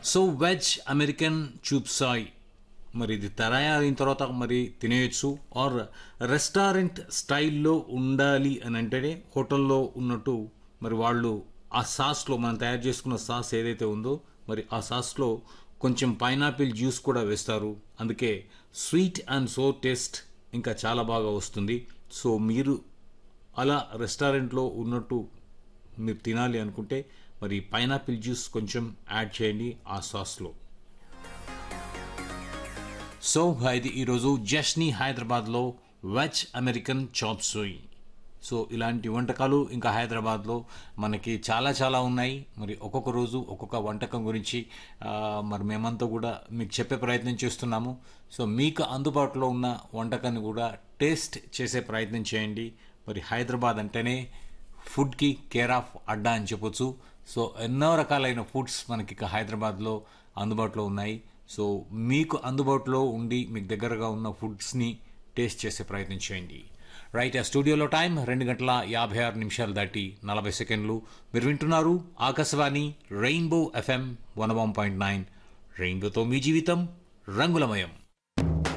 so veg American చూప్సాయ్ మరి ఇది తయారైన తర్వాత మరి తినేయచ్చు ఆర్ రెస్టారెంట్ స్టైల్లో ఉండాలి అని అంటేనే హోటల్లో ఉన్నట్టు మరి వాళ్ళు ఆ సాస్లో మనం తయారు చేసుకున్న సాస్ ఏదైతే ఉందో మరి ఆ సాస్లో కొంచెం పైనాపిల్ జ్యూస్ కూడా వేస్తారు అందుకే స్వీట్ అండ్ సో టేస్ట్ ఇంకా చాలా బాగా వస్తుంది సో మీరు అలా రెస్టారెంట్లో ఉన్నట్టు మీరు తినాలి అనుకుంటే మరి పైనాపిల్ జ్యూస్ కొంచెం యాడ్ చేయండి ఆ సాస్లో సో ఇది ఈరోజు జష్ని హైదరాబాద్లో veg American chop suey so ఇలాంటి వంటకాలు ఇంకా హైదరాబాద్లో మనకి చాలా చాలా ఉన్నాయి మరి ఒక్కొక్క రోజు ఒక్కొక్క వంటకం గురించి ఆ, మరి మేమంతా కూడా మీకు చెప్పే ప్రయత్నం చేస్తున్నాము సో మీకు అందుబాటులో ఉన్న వంటకాన్ని కూడా టేస్ట్ చేసే ప్రయత్నం చేయండి మరి హైదరాబాద్ అంటేనే ఫుడ్కి కేర్ ఆఫ్ అడ్డా అని చెప్పొచ్చు సో ఎన్నో రకాలైన ఫుడ్స్ మనకి ఇక హైదరాబాద్లో అందుబాటులో ఉన్నాయి సో మీకు అందుబాటులో ఉండి మీకు దగ్గరగా ఉన్న ఫుడ్స్ని టేస్ట్ చేసే ప్రయత్నం చేయండి రైట్ ఆ స్టూడియోలో టైం రెండు గంటల యాభై ఆరు నిమిషాలు దాటి నలభై సెకండ్లు మీరు వింటున్నారు Akashvani rainbow FM one one point nine రెయిన్బోతో మీ జీవితం రంగులమయం